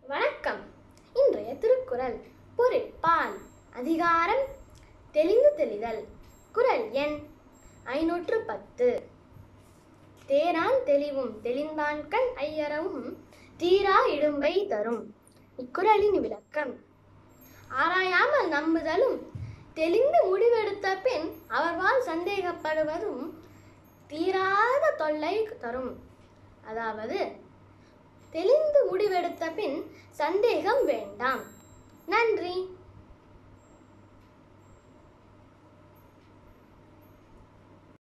வணக்கம் இன்றைய திருக்குறள் பொருள் பால் அதிகாரம் தெளிந்து தெளிதல் குறள் எண் ஐநூற்று பத்து தேரான் தெளிவும் தெளிந்தான்கண் ஐயரவும் தீரா இடும்பை தரும் இக்குறளின் விளக்கம் ஆராயாமல் நம்புதலும் தெளிந்து முடிவெடுத்த பின் அவர்வால் சந்தேகப்படுவதும் தீராத தொல்லை தரும் அதாவது தெளிந்து முடிவெடுத்த பின் சந்தேகம் வேண்டாம் நன்றி